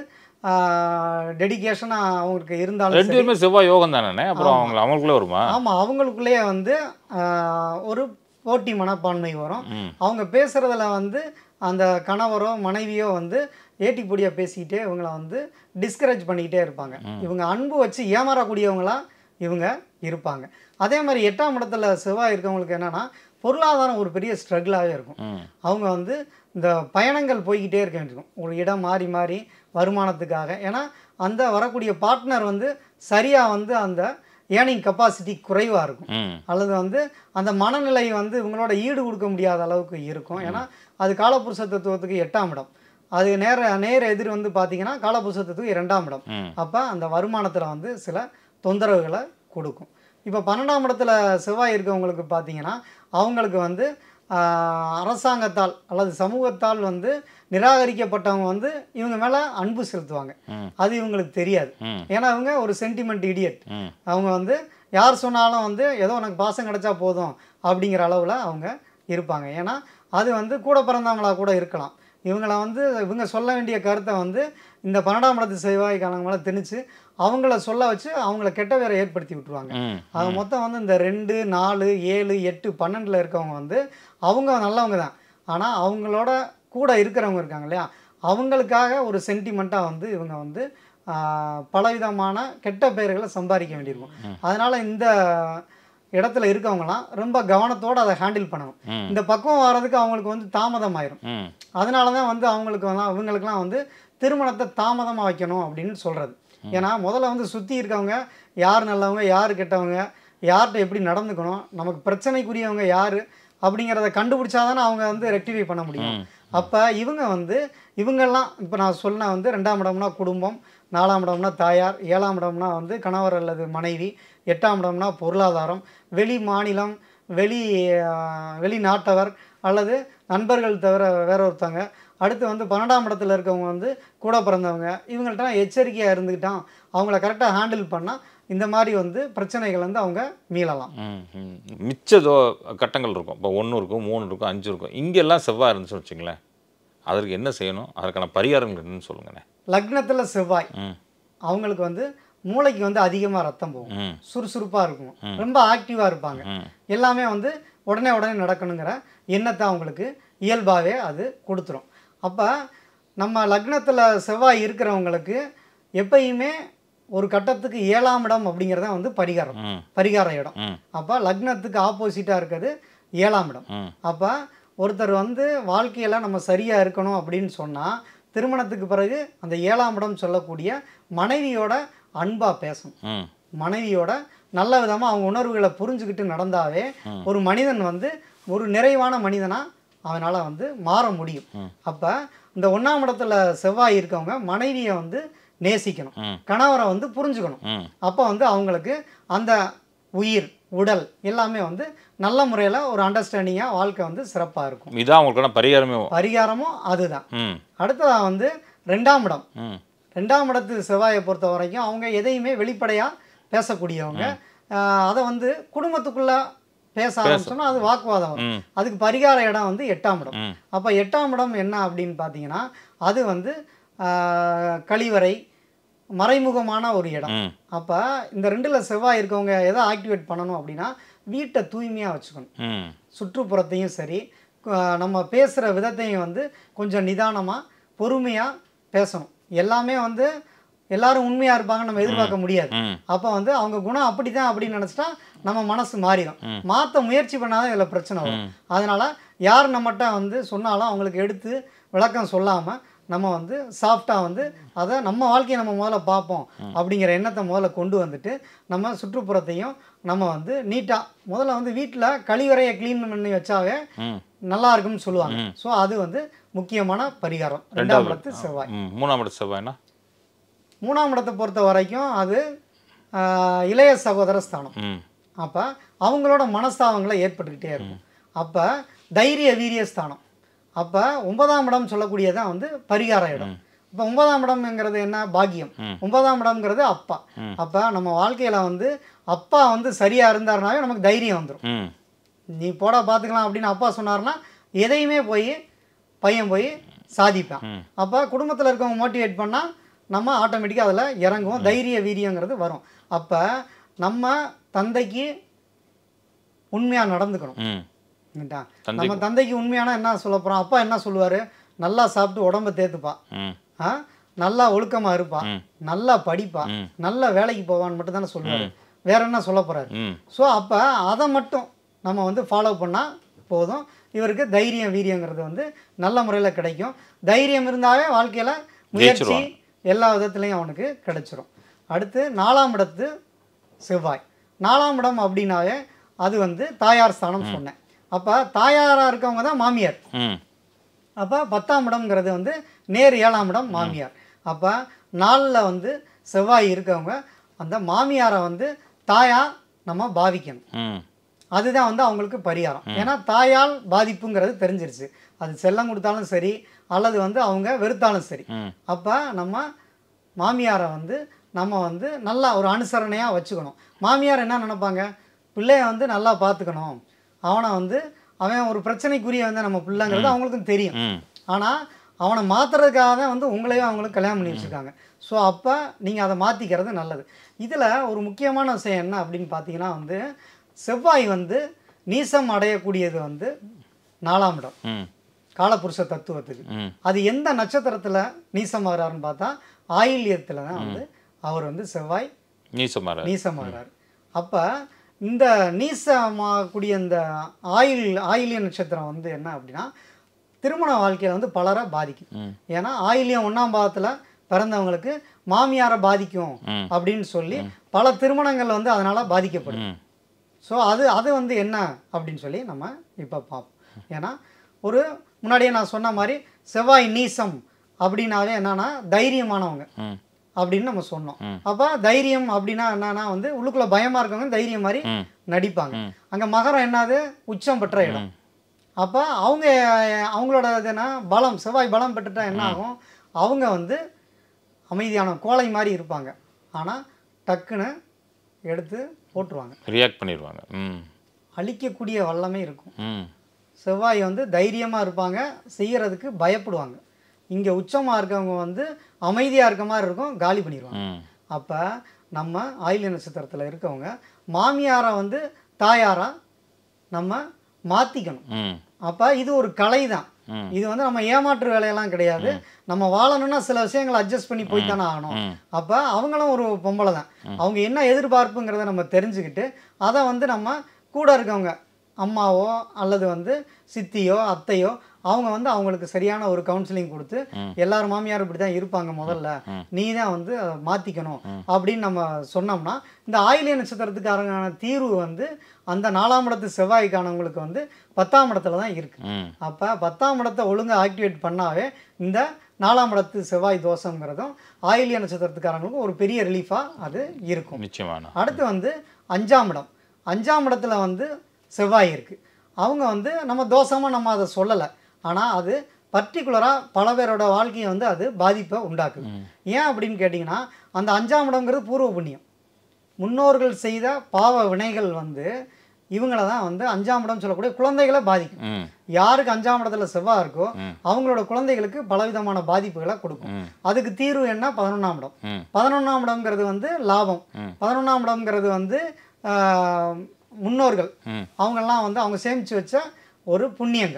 டெடிகேஷனாக அவங்களுக்கு இருந்தாலும் ரெண்டு சரி, பேருமே செவ்வாய் யோகம் தானே அப்புறம் அவங்க அவங்களுக்குள்ளே வருமா ஆமாம் அவங்களுக்குள்ளேயே வந்து ஆஹ், ஒரு போட்டி மனப்பான்மை வரும் ம் அவங்க பேசுகிறதுல வந்து அந்த கணவரோ மனைவியோ வந்து ஏட்டி பொடியாக பேசிக்கிட்டே இவங்கள வந்து டிஸ்கரேஜ் பண்ணிக்கிட்டே இருப்பாங்க இவங்க அன்பு வச்சு ஏமாறக்கூடியவங்களா இவங்க இருப்பாங்க அதே மாதிரி எட்டாம் இடத்துல செவ்வாய் இருக்கவங்களுக்கு என்னன்னா பொருளாதாரம் ஒரு பெரிய ஸ்ட்ரகிளாகவே இருக்கும் ம் அவங்க வந்து இந்த பயணங்கள் போய்கிட்டே இருக்க வேண்டியிருக்கும் ஒரு இடம் மாறி மாறி வருமானத்துக்காக ஏன்னா அந்த வரக்கூடிய பார்ட்னர் வந்து சரியாக வந்து அந்த ஏர்னிங் கெப்பாசிட்டி குறைவாக இருக்கும் ம் அல்லது வந்து அந்த மனநிலை வந்து இவங்களோட ஈடு கொடுக்க முடியாத அளவுக்கு இருக்கும் ஏன்னா அது காலபுருஷ தத்துவத்துக்கு எட்டாம் இடம் அது நேர நேர எதிர் வந்து பார்த்தீங்கன்னா காலபுருஷ தத்துவத்துக்கு இரண்டாம் இடம் ம் அப்போ அந்த வருமானத்தில் வந்து சில தொந்தரவுகளை கொடுக்கும் இப்போ பன்னெண்டாம் இடத்துல செவ்வாய் இருக்கவங்களுக்கு பார்த்தீங்கன்னா அவங்களுக்கு வந்து ஆஹ், அரசாங்கத்தால் அல்லது சமூகத்தால் வந்து நிராகரிக்கப்பட்டவங்க வந்து இவங்க மேலே அன்பு செலுத்துவாங்க ம். அது இவங்களுக்கு தெரியாது ம் ஏன்னா இவங்க ஒரு சென்டிமெண்ட் இடியட் ம் அவங்க வந்து யார் சொன்னாலும் வந்து ஏதோ உனக்கு பாசம் கிடைச்சா போதும் அப்படிங்கிற அளவில் அவங்க இருப்பாங்க ஏன்னா அது வந்து கூட பிறந்தவங்களா கூட இருக்கலாம் இவங்கள வந்து இவங்க சொல்ல வேண்டிய கருத்தை வந்து இந்த பன்னெண்டாம் இடத்து செவ்வாய் காலங்க மேலே திணிச்சு அவங்கள சொல்ல வச்சு அவங்கள கெட்ட வேற ஏற்படுத்தி விட்டுருவாங்க ம் அது மொத்தம் வந்து இந்த ரெண்டு நாலு ஏழு எட்டு பன்னெண்டில் இருக்கவங்க வந்து அவங்க நல்லவங்க தான் ஆனால் அவங்களோட கூட இருக்கிறவங்க இருக்காங்க இல்லையா அவங்களுக்காக ஒரு சென்டிமெண்ட்டாக வந்து இவங்க வந்து ஆஹ், பலவிதமான கெட்ட பெயர்களை சம்பாதிக்க வேண்டியிருக்கும் அதனால் இந்த இடத்துல இருக்கவங்கலாம் ரொம்ப கவனத்தோடு அதை ஹேண்டில் பண்ணணும் ம். இந்த பக்குவம் வர்றதுக்கு அவங்களுக்கு வந்து தாமதம் ஆயிரும் ம் அதனால தான் வந்து அவங்களுக்கு வந்து அவங்களுக்குலாம் வந்து திருமணத்தை தாமதமாக வைக்கணும் அப்படின்னு சொல்கிறது ஏன்னா முதல்ல வந்து சுற்றி இருக்கவங்க யார் நல்லவங்க யார் கெட்டவங்க யார்கிட்ட எப்படி நடந்துக்கணும் நமக்கு பிரச்சனைக்குரியவங்க யார் அப்படிங்கிறத கண்டுபிடிச்சாதானே அவங்க வந்து ரெக்டிஃபை பண்ண முடியும் அப்போ இவங்க வந்து இவங்கெல்லாம் இப்போ நான் சொன்ன வந்து ரெண்டாம் இடம்னா குடும்பம் நாலாம் இடம்னா தாயார் ஏழாம் இடம்னா வந்து கணவர் அல்லது மனைவி எட்டாம் இடம்னா பொருளாதாரம் வெளி மாநிலம் வெளி ஆஹ், வெளிநாட்டவர் அல்லது நண்பர்கள் தவிர வேற ஒருத்தவங்க அடுத்து வந்து பன்னெண்டாம் இடத்துல இருக்கவங்க வந்து கூட பிறந்தவங்க இவங்கள்ட்ட எச்சரிக்கையாக இருந்துக்கிட்டான் அவங்கள கரெக்டாக ஹேண்டில் பண்ணால் இந்த மாதிரி வந்து பிரச்சனைகள் வந்து அவங்க மீளலாம் ம், ம். மிச்சதோ கட்டங்கள் இருக்கும் இப்போ ஒன்று இருக்கும் மூணு இருக்கும் அஞ்சு இருக்கும் இங்கெல்லாம் செவ்வாய் இருந்துச்சுன்னு வச்சுங்களேன் அதற்கு என்ன செய்யணும் அதற்கான பரிகாரங்கள் என்னன்னு சொல்லுங்கண்ணே லக்னத்தில் செவ்வாய் ம் அவங்களுக்கு வந்து மூளைக்கு வந்து அதிகமாக ரத்தம் போகும் ம் சுறுசுறுப்பாக இருக்கும் ரொம்ப ஆக்டிவாக இருப்பாங்க ம் எல்லாமே வந்து உடனே உடனே நடக்கணுங்கிற எண்ணத்தை அவங்களுக்கு இயல்பாகவே அது கொடுத்துரும் அப்போ நம்ம லக்னத்தில் செவ்வாய் இருக்கிறவங்களுக்கு எப்பயுமே ஒரு கட்டத்துக்கு ஏழாம் இடம் அப்படிங்கிறத வந்து பரிகாரம் ம் பரிகார இடம் ம் அப்போ லக்னத்துக்கு ஆப்போசிட்டாக இருக்கிறது ஏழாம் இடம் ம் அப்போ ஒருத்தர் வந்து வாழ்க்கையில் நம்ம சரியாக இருக்கணும் அப்படின்னு சொன்னால் திருமணத்துக்கு பிறகு அந்த ஏழாம் இடம் சொல்லக்கூடிய மனைவியோட அன்பாக பேசணும் ம் மனைவியோட நல்ல விதமாக அவங்க உணர்வுகளை புரிஞ்சுக்கிட்டு நடந்தாவே ஒரு மனிதன் வந்து ஒரு நிறைவான மனிதனாக அவனால் வந்து மாற முடியும் அப்போ இந்த ஒன்றாம் இடத்துல செவ்வாய் இருக்கவங்க மனைவியை வந்து நேசிக்கணும் ம். கணவரை வந்து புரிஞ்சுக்கணும் ம் அப்போ வந்து அவங்களுக்கு அந்த உயிர் உடல் எல்லாமே வந்து நல்ல முறையில் ஒரு அண்டர்ஸ்டாண்டிங்காக வாழ்க்கை வந்து சிறப்பாக இருக்கும் இதான் உங்களுக்கான பரிகாரமே பரிகாரமும் அதுதான் ம் அடுத்ததாக வந்து ரெண்டாம் இடம் ம் ரெண்டாம் இடத்து செவ்வாயை பொறுத்த வரைக்கும் அவங்க எதையுமே வெளிப்படையாக பேசக்கூடியவங்க ஆஹ் அதை வந்து குடும்பத்துக்குள்ள பேச ஆரம்பிச்சோம்னா அது வாக்குவாதம் வரும் ம். அதுக்கு பரிகார இடம் வந்து எட்டாம் இடம் ம். அப்போ எட்டாம் இடம் என்ன அப்படின்னு பார்த்தீங்கன்னா அது வந்து ஆஹ் கழிவறை மறைமுகமான ஒரு இடம் ம் அப்போ இந்த ரெண்டில் செவ்வாய் இருக்கவங்க எதை ஆக்டிவேட் பண்ணணும் அப்படின்னா வீட்டை தூய்மையாக வச்சுக்கணும் ம் சுற்றுப்புறத்தையும் சரி அஹ், நம்ம பேசுகிற விதத்தையும் வந்து கொஞ்சம் நிதானமாக பொறுமையாக பேசணும் எல்லாமே வந்து எல்லாரும் உண்மையாக இருப்பாங்கன்னு நம்ம எதிர்பார்க்க முடியாது ம் அப்போ வந்து அவங்க குணம் அப்படி தான் அப்படின்னு நினச்சிட்டா நம்ம மனசு மாறிடும் மாற்ற முயற்சி பண்ணாதான் இதில் பிரச்சனை வரும் அதனால் யார் நம்மகிட்ட வந்து சொன்னாலும் அவங்களுக்கு எடுத்து விளக்கம் சொல்லாமல் நம்ம வந்து சாஃப்டாக வந்து அதை நம்ம வாழ்க்கையை நம்ம முதல்ல பார்ப்போம் அப்படிங்கிற எண்ணத்தை முதல்ல கொண்டு வந்துட்டு நம்ம சுற்றுப்புறத்தையும் நம்ம வந்து நீட்டாக முதல்ல வந்து வீட்டில் கழிவறையை க்ளீன் பண்ணி வச்சாவே ம் நல்லா இருக்கும்னு சொல்லுவாங்க ஸோ அது வந்து முக்கியமான பரிகாரம் ரெண்டாம் இடத்து செவ்வாய் ம் மூணாம் இடத்து செவ்வாய்னா மூணாம் இடத்தை பொறுத்த வரைக்கும் அது ஆஹ், இளைய சகோதர ஸ்தானம் ம் அப்போ அவங்களோட மனஸ்தாபங்களை ஏற்பட்டுக்கிட்டே இருக்கும் அப்போ தைரிய வீரிய ஸ்தானம் அப்போ ஒன்பதாம் இடம் சொல்லக்கூடியதான் வந்து பரிகார இடம் இப்போ ஒன்பதாம் இடம்ங்கிறது என்ன பாக்கியம் ஒன்பதாம் இடம்ங்கிறது அப்பா அப்போ நம்ம வாழ்க்கையில் வந்து அப்பா வந்து சரியாக இருந்தாருனாவே நமக்கு தைரியம் வந்துடும் ம் நீ போடா பார்த்துக்கலாம் அப்படின்னு அப்பா சொன்னார்னா எதையுமே போய் பையன் போய் சாதிப்பான் அப்போ குடும்பத்தில் இருக்கவங்க மோட்டிவேட் பண்ணால் நம்ம ஆட்டோமேட்டிக்காக அதில் இறங்குவோம் தைரிய வீரியங்கிறது வரும் அப்போ நம்ம தந்தைக்கு உண்மையாக நடந்துக்கணும் ம் சரிங்களா? தந்தைக்கு- நம்ம தந்தைக்கு உண்மையான என்ன சொல்ல போகிறோம் அப்பா என்ன சொல்லுவார் நல்லா சாப்பிட்டு உடம்ப தேத்துப்பா ம் ஆ நல்லா ஒழுக்கமாக இருப்பா நல்லா படிப்பா நல்லா வேலைக்கு போவான்னு மட்டும் தானே சொல்லுவார் வேற என்ன சொல்ல போகிறாரு ம் ஸோ அப்போ அதை மட்டும் நம்ம வந்து ஃபாலோ பண்ணால் போதும் இவருக்கு தைரியம் வீரியங்கிறது வந்து நல்ல முறையில் கிடைக்கும் தைரியம் இருந்தாவே வாழ்க்கையில் முயற்சி ஜெயிச்சிருவாங்க. எல்லா விதத்துலையும் அவனுக்கு கிடைச்சிரும் அடுத்து நாலாம் இடத்து செவ்வாய் நாலாம் இடம் அப்படின்னாவே அது வந்து தாயார் ஸ்தானம் சொன்னேன் அப்போ தாயாராக இருக்கவங்க தான் மாமியார் ம் அப்போ பத்தாம் இடம்ங்கிறது வந்து நேர் ஏழாம் இடம் மாமியார் அப்போ நாளில் வந்து செவ்வாய் இருக்கவங்க அந்த மாமியாரை வந்து தாயா நம்ம பாவிக்கணும் ம் அதுதான் வந்து அவங்களுக்கு பரிகாரம் ஏன்னா தாயால் பாதிப்புங்கிறது தெரிஞ்சிருச்சு அது செல்லம் கொடுத்தாலும் சரி அல்லது வந்து அவங்க வெறுத்தாலும் சரி ம் அப்போ நம்ம மாமியாரை வந்து நம்ம வந்து நல்லா ஒரு அனுசரணையாக வச்சுக்கணும் மாமியார் என்ன நினைப்பாங்க பிள்ளைய வந்து நல்லா பார்த்துக்கணும் அவனை வந்து அவன் ஒரு பிரச்சனைக்குரிய வந்து நம்ம பிள்ளைங்கிறது அவங்களுக்கும் தெரியும் ம் ஆனால் அவனை மாற்றுறதுக்காக தான் வந்து உங்களையும் அவங்களுக்கு கல்யாணம் பண்ணி வச்சுருக்காங்க ஸோ அப்போ நீங்கள் அதை மாற்றிக்கிறது நல்லது இதில் ஒரு முக்கியமான விஷயம் என்ன அப்படின்னு பார்த்தீங்கன்னா வந்து செவ்வாய் வந்து நீசம் அடையக்கூடியது வந்து நாலாம் இடம் ம் காலபுருஷ தத்துவத்துக்கு ம் அது எந்த நட்சத்திரத்தில் நீசமாகறாருன்னு பார்த்தா ஆயில்யத்தில் தான் வந்து அவர் வந்து செவ்வாய் நீசமார நீசமாகிறார் அப்போ இந்த நீசமாகக்கூடிய இந்த ஆயில் ஆயில்ய நட்சத்திரம் வந்து என்ன அப்படின்னா திருமண வாழ்க்கையில் வந்து பலரை பாதிக்கும் ம். ஏன்னா ஆயில்யம் ஒன்றாம் பாவத்தில் பிறந்தவங்களுக்கு மாமியாரை பாதிக்கும் ம். அப்படின்னு சொல்லி பல திருமணங்கள் வந்து அதனால் பாதிக்கப்படும் ம் ஸோ அது அது வந்து என்ன அப்படின்னு சொல்லி நம்ம இப்போ பார்ப்போம் ஏன்னா ஒரு முன்னாடியே நான் சொன்ன மாதிரி செவ்வாய் நீசம் அப்படின்னாவே என்னன்னா தைரியமானவங்க ம் அப்படின்னு நம்ம சொன்னோம் அப்போ தைரியம் அப்படின்னா என்னன்னா வந்து உள்ளுக்குள்ள பயமா இருக்கவங்க தைரியம் மாதிரி ம். நடிப்பாங்க அங்க மகரம் என்னது உச்சம் பெற்ற இடம் அப்போ அவங்க அவங்களோட இது என்ன பலம் செவ்வாய் பலம் பெற்றுட்டா என்ன ஆகும் அவங்க வந்து அமைதியான கோழை மாதிரி இருப்பாங்க ஆனால் டக்குன்னு எடுத்து போட்டுருவாங்க ரியாக்ட் பண்ணிடுவாங்க ம் அழிக்கக்கூடிய வல்லமே இருக்கும் ம் செவ்வாய் வந்து தைரியமாக இருப்பாங்க செய்யறதுக்கு பயப்படுவாங்க இங்கே உச்சமாக இருக்கவங்க வந்து அமைதியாக இருக்க மாதிரி இருக்கும் காலி பண்ணிடுவாங்க ம் அப்போ நம்ம ஆயில்ய நட்சத்திரத்தில் இருக்கவங்க மாமியாரை வந்து தாயாரா நம்ம மாற்றிக்கணும் ம் அப்போ இது ஒரு கலை தான் ம். இது வந்து நம்ம ஏமாற்று வேலையெல்லாம் கிடையாது நம்ம வாழணும்னா சில விஷயங்களை அட்ஜஸ்ட் பண்ணி போய் தானே ஆகணும் ம். அப்போ அவங்களும் ஒரு பொம்பளை தான் அவங்க என்ன எதிர்பார்ப்புங்கிறத நம்ம தெரிஞ்சுக்கிட்டு அதை வந்து நம்ம கூட இருக்கவங்க அம்மாவோ அல்லது வந்து சித்தியோ அத்தையோ அவங்க வந்து அவங்களுக்கு சரியான ஒரு கவுன்சிலிங் கொடுத்து எல்லாரும் மாமியார் இப்படி தான் இருப்பாங்க முதல்ல நீ தான் வந்து அதை மாற்றிக்கணும் அப்படின்னு நம்ம சொன்னோம்னா இந்த ஆயிலிய நட்சத்திரத்துக்காரங்கான தீர்வு வந்து அந்த நாலாம் இடத்து செவ்வாய்க்கானவங்களுக்கு வந்து பத்தாம் இடத்துல தான் இருக்குது ம் அப்போ பத்தாம் இடத்தை ஒழுங்கா ஆக்டிவேட் பண்ணாவே இந்த நாலாம் இடத்து செவ்வாய் தோஷங்கிறதும் ஆயிலிய நட்சத்திரத்துக்காரங்களுக்கும் ஒரு பெரிய ரிலீஃபாக அது இருக்கும் நிச்சயமான அடுத்து வந்து அஞ்சாம் இடம் அஞ்சாம் இடத்துல வந்து செவ்வாய் இருக்குது அவங்க வந்து நம்ம தோஷமாக நம்ம அதை சொல்லலை ஆனால் அது பர்டிகுலராக பல பேரோட வாழ்க்கையை வந்து அது பாதிப்பை உண்டாக்குது ஏன் அப்படின்னு கேட்டிங்கன்னா அந்த அஞ்சாம் இடம்ங்கிறது பூர்வ புண்ணியம் முன்னோர்கள் செய்த பாவ வினைகள் வந்து இவங்கள தான் வந்து அஞ்சாம் இடம் சொல்லக்கூடிய குழந்தைகளை பாதிக்கும் ம் யாருக்கு அஞ்சாம் இடத்துல செவ்வாய் இருக்கோ அவங்களோட குழந்தைகளுக்கு பலவிதமான பாதிப்புகளை கொடுக்கும் அதுக்கு தீர்வு என்ன பதினொன்றாம் இடம் ம். பதினொன்றாம் இடம்ங்கிறது வந்து லாபம் பதினொன்றாம் இடம்ங்கிறது வந்து ஆஹ், முன்னோர்கள் ம். அவங்கெல்லாம் வந்து அவங்க சேமித்து வச்ச ஒரு புண்ணியங்கள் ம்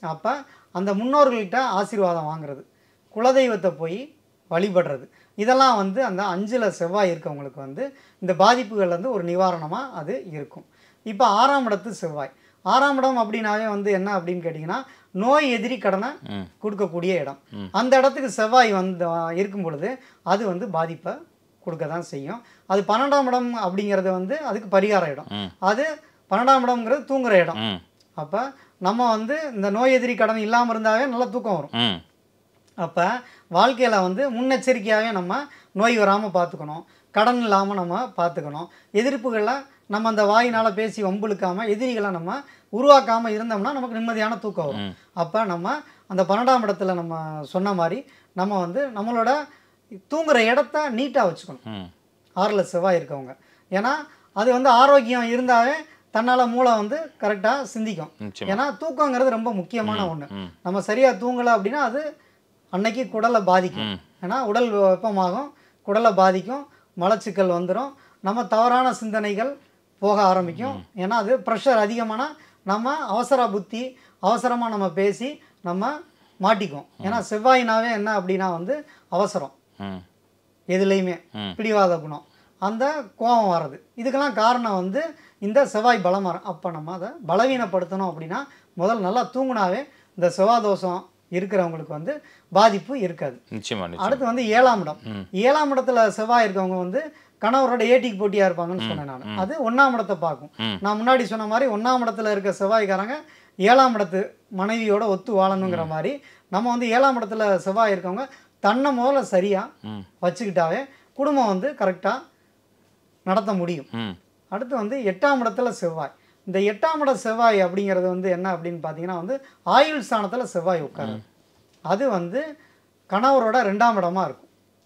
அப்போ அந்த முன்னோர்கள்கிட்ட ஆசீர்வாதம் வாங்குறது குலதெய்வத்தை போய் வழிபடுறது இதெல்லாம் வந்து அந்த அஞ்சில் செவ்வாய் இருக்கவங்களுக்கு வந்து இந்த பாதிப்புகள் வந்து ஒரு நிவாரணமாக அது இருக்கும் இப்போ ஆறாம் இடத்து செவ்வாய் ஆறாம் இடம் அப்படின்னாவே வந்து என்ன அப்படின்னு கேட்டிங்கன்னா நோய் எதிரி கடனை ம். கொடுக்கக்கூடிய இடம் அந்த இடத்துக்கு செவ்வாய் வந்து அஹ், இருக்கும் பொழுது அது வந்து பாதிப்பை கொடுக்க தான் செய்யும் அது பன்னெண்டாம் இடம் அப்படிங்கிறது வந்து அதுக்கு பரிகார இடம் ம். அது பன்னெண்டாம் இடம்ங்கிறது தூங்குற இடம் ம் அப்போ நம்ம வந்து இந்த நோய் எதிரி கடன் இல்லாமல் இருந்தாவே நல்லா தூக்கம் வரும் ம் அப்போ வாழ்க்கையில் வந்து முன்னெச்சரிக்கையாகவே நம்ம நோய் வராமல் பார்த்துக்கணும் கடன் இல்லாமல் நம்ம பார்த்துக்கணும் எதிர்ப்புகளை நம்ம அந்த வாயினால் பேசி வம்புழுக்காமல் எதிரிகளை நம்ம உருவாக்காமல் இருந்தோம்னா நமக்கு நிம்மதியான தூக்கம் வரும் அப்போ நம்ம அந்த பன்னெண்டாம் இடத்துல நம்ம சொன்ன மாதிரி நம்ம வந்து நம்மளோட தூங்குற இடத்த நீட்டாக வச்சுக்கணும் ம் ஆறில் செவ்வாய் இருக்கவங்க ஏன்னா அது வந்து ஆரோக்கியம் இருந்தாவே தன்னால் மூளை வந்து கரெக்டாக சிந்திக்கும் நிச்சயமா. ஏன்னா தூக்கங்கிறது ரொம்ப முக்கியமான ஒன்று ம். நம்ம சரியாக தூங்கலை அப்படின்னா அது அன்னைக்கு குடலை பாதிக்கும் ம். ஏன்னா உடல் வெப்பமாகும் குடலை பாதிக்கும் மலச்சிக்கல் வந்துடும் நம்ம தவறான சிந்தனைகள் போக ஆரம்பிக்கும் ஏன்னா அது ப்ரெஷர் அதிகமானா நம்ம அவசர புத்தி அவசரமாக நம்ம பேசி நம்ம மாட்டிக்குவோம் ஏன்னா செவ்வாயினாவே என்ன அப்படின்னா வந்து அவசரம் ம் எதுலேயுமே ம். பிடிவாத குணம் அந்த கோபம் வர்றது இதுக்கெல்லாம் காரணம் வந்து இந்த செவ்வாய் பலம் வரும் அப்போ நம்ம அதை பலவீனப்படுத்தணும் அப்படின்னா முதல்ல நல்லா தூங்குனாவே இந்த செவ்வாய் தோஷம் இருக்கிறவங்களுக்கு வந்து பாதிப்பு இருக்காது நிச்சயமா நிச்சயமா அடுத்து வந்து ஏழாம் இடம் ஏழாம் இடத்துல செவ்வாய் இருக்கவங்க வந்து கணவரோட ஏட்டிக்கு போட்டியாக இருப்பாங்கன்னு சொன்னேன் நான் அது ஒன்றாம் இடத்தை பார்க்கும் ம். நான் முன்னாடி சொன்ன மாதிரி ஒன்றாம் இடத்துல இருக்க செவ்வாய்க்காரங்க ஏழாம் இடத்து மனைவியோட ஒத்து வாழணுங்கிற மாதிரி நம்ம வந்து ஏழாம் இடத்துல செவ்வாய் இருக்கவங்க தன்னை முதல்ல சரியாக ம் வச்சுக்கிட்டாவே குடும்பம் வந்து கரெக்டாக நடத்த முடியும் ம் அடுத்து வந்து எட்டாம் இடத்துல செவ்வாய் இந்த எட்டாம் இட செவ்வாய் அப்படிங்கிறது வந்து என்ன அப்படின்னு பார்த்தீங்கன்னா வந்து ஆயுள் ஸ்தானத்தில் செவ்வாய் உட்காரு அது வந்து கணவரோட ரெண்டாம் இடமா இருக்கும்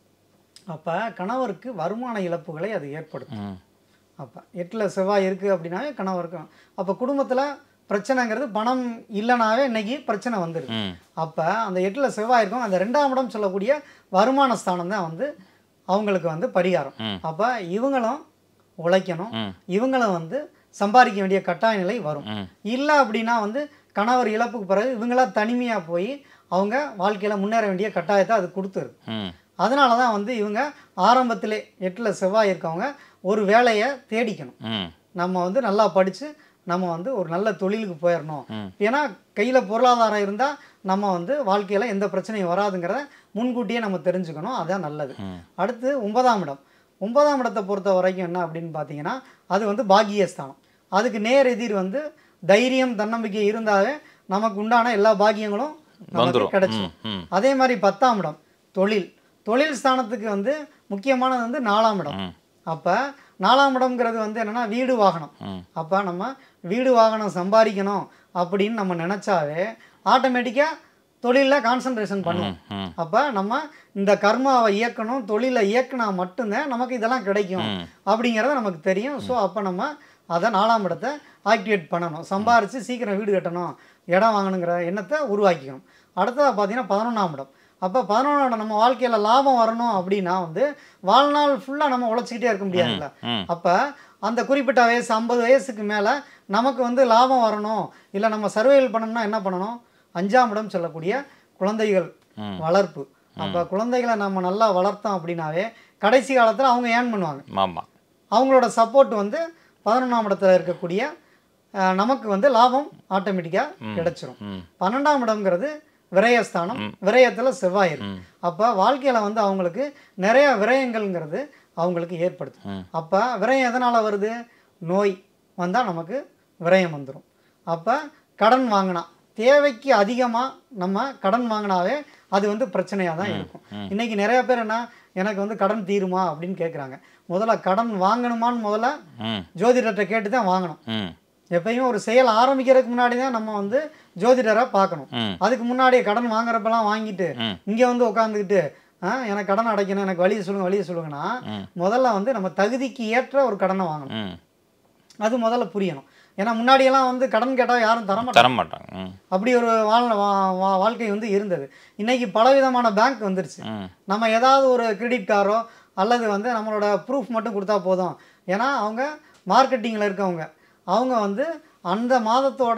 அப்போ கணவருக்கு வருமான இழப்புகளை அது ஏற்படுத்தும் ம் அப்போ எட்டில் செவ்வாய் இருக்குது அப்படின்னாவே கணவருக்கு அப்போ குடும்பத்தில் பிரச்சனைங்கிறது பணம் இல்லைனாவே இன்னைக்கு பிரச்சனை வந்துடுது ம் அப்போ அந்த எட்டில் செவ்வாய் இருக்கும் அந்த ரெண்டாம் இடம் சொல்லக்கூடிய வருமான ஸ்தானம் தான் வந்து அவங்களுக்கு வந்து பரிகாரம் ம். அப்போ இவங்களும் உழைக்கணும் ம். இவங்களும் வந்து சம்பாதிக்க வேண்டிய கட்டாய நிலை வரும் ம். இல்லை அப்படின்னா வந்து கணவர் இழப்புக்கு பிறகு இவங்களா தனிமையாக போய் அவங்க வாழ்க்கையில் முன்னேற வேண்டிய கட்டாயத்தை அது கொடுத்துருது ம் அதனால தான் வந்து இவங்க ஆரம்பத்திலே எட்டில் செவ்வாய் இருக்கவங்க ஒரு வேலையை தேடிக்கணும் ம் நம்ம வந்து நல்லா படித்து நம்ம வந்து ஒரு நல்ல தொழிலுக்கு போயிடணும் ம். ஏன்னா கையில் பொருளாதாரம் இருந்தால் நம்ம வந்து வாழ்க்கையில் எந்த பிரச்சனையும் வராதுங்கிறத முன்கூட்டியே நம்ம தெரிஞ்சுக்கணும் அதான் நல்லது ம். அடுத்து ஒன்பதாம் இடம் ஒன்பதாம் இடத்தை பொறுத்த வரைக்கும் என்ன அப்படின்னு பார்த்தீங்கன்னா அது வந்து பாக்கியஸ்தானம் அதுக்கு நேர் எதிர் வந்து தைரியம் தன்னம்பிக்கை இருந்தாலே நமக்கு உண்டான எல்லா பாக்கியங்களும் நமக்கு வந்துரும். கிடைச்சிடும் ம், ம். அதே மாதிரி பத்தாம் இடம் தொழில் தொழில் ஸ்தானத்துக்கு வந்து முக்கியமானது வந்து நாலாம் இடம் ம். அப்போ நாலாம் இடம்ங்கிறது வந்து என்னென்னா வீடு வாகனம் ம். அப்போ நம்ம வீடு வாகனம் சம்பாதிக்கணும் அப்படின்னு நம்ம நினச்சாவே ஆட்டோமேட்டிக்காக தொழிலில் கான்சன்ட்ரேஷன் பண்ணுவோம் ம். அப்போ நம்ம இந்த கர்மாவை இயக்கணும் தொழிலை இயக்குனா மட்டும்தான் நமக்கு இதெல்லாம் கிடைக்கும் ம். அப்படிங்கிறது நமக்கு தெரியும் ஸோ அப்போ நம்ம அதை நாலாம் இடத்தை ஆக்டிவேட் பண்ணணும் சம்பாரித்து சீக்கிரம் வீடு கட்டணும் இடம் வாங்கணுங்கிற எண்ணத்தை உருவாக்கிக்கணும் அடுத்ததாக பார்த்தீங்கன்னா பதினொன்றாம் இடம் அப்போ பதினொன்றாம் இடம் நம்ம வாழ்க்கையில் லாபம் வரணும் அப்படின்னா வந்து வாழ்நாள் ஃபுல்லாக நம்ம உழைச்சிக்கிட்டே இருக்க முடியாதுல்ல ம். அப்போ அந்த குறிப்பிட்ட வயசு ஐம்பது வயசுக்கு மேலே நமக்கு வந்து லாபம் வரணும் இல்லை நம்ம சர்வைவல் பண்ணணும்னா என்ன பண்ணணும் அஞ்சாம் இடம் சொல்லக்கூடிய குழந்தைகள் ம். வளர்ப்பு அப்போ குழந்தைகளை நம்ம நல்லா வளர்த்தோம் அப்படின்னாவே கடைசி காலத்தில் அவங்க ஏர்ன் பண்ணுவாங்க ஆமா அவங்களோட சப்போர்ட் வந்து பதினொன்றாம் இடத்துல இருக்கக்கூடிய அஹ், நமக்கு வந்து லாபம் ஆட்டோமேட்டிக்காக கிடைச்சிரும் ம். பன்னெண்டாம் இடம்ங்கிறது விரயஸ்தானம் விரயத்தில் செவ்வாய் இருக்கு அப்போ வாழ்க்கையில் வந்து அவங்களுக்கு நிறைய விரயங்கள்ங்கிறது அவங்களுக்கு ஏற்படுத்தும் ம். அப்போ விரயம் எதனால் வருது நோய் வந்தால் நமக்கு விரயம் வந்துடும் அப்போ கடன் வாங்கினா தேவைக்கு அதிகமாக நம்ம கடன் வாங்கினாவே அது வந்து பிரச்சனையாக தான் இருக்கும் இன்னைக்கு நிறைய பேர் என்ன எனக்கு வந்து கடன் தீருமா அப்படின்னு கேட்குறாங்க முதல்ல கடன் வாங்கணுமான்னு முதல்ல ம் ஜோதிடர்கிட்ட கேட்டு தான் வாங்கணும் ம் எப்பயுமே ஒரு செயல் ஆரம்பிக்கிறதுக்கு முன்னாடி தான் நம்ம வந்து ஜோதிடரை பார்க்கணும் ம். அதுக்கு முன்னாடியே கடன் வாங்குறப்பெல்லாம் வாங்கிட்டு ம். இங்கே வந்து உட்காந்துக்கிட்டு ஆ எனக்கு கடன் அடைக்கணும் எனக்கு வழியை சொல்லுங்க வழியை சொல்லுங்கன்னா முதல்ல வந்து நம்ம தகுதிக்கு ஏற்ற ஒரு கடனை வாங்கணும் ம் அது முதல்ல புரியணும் ஏன்னா முன்னாடியெல்லாம் வந்து கடன் கேட்டால் யாரும் தர மாட்டாங்க தர மாட்டாங்க ம் அப்படி ஒரு வாழ் வா- வா- வாழ்க்கை வந்து இருந்தது இன்னைக்கு பலவிதமான பேங்க் வந்துருச்சு ம் நம்ம ஏதாவது ஒரு கிரெடிட் கார்டோ அல்லது வந்து நம்மளோட ப்ரூஃப் மட்டும் கொடுத்தா போதும் ஏன்னா அவங்க மார்க்கெட்டிங்கில் இருக்கவங்க அவங்க வந்து அந்த மாதத்தோட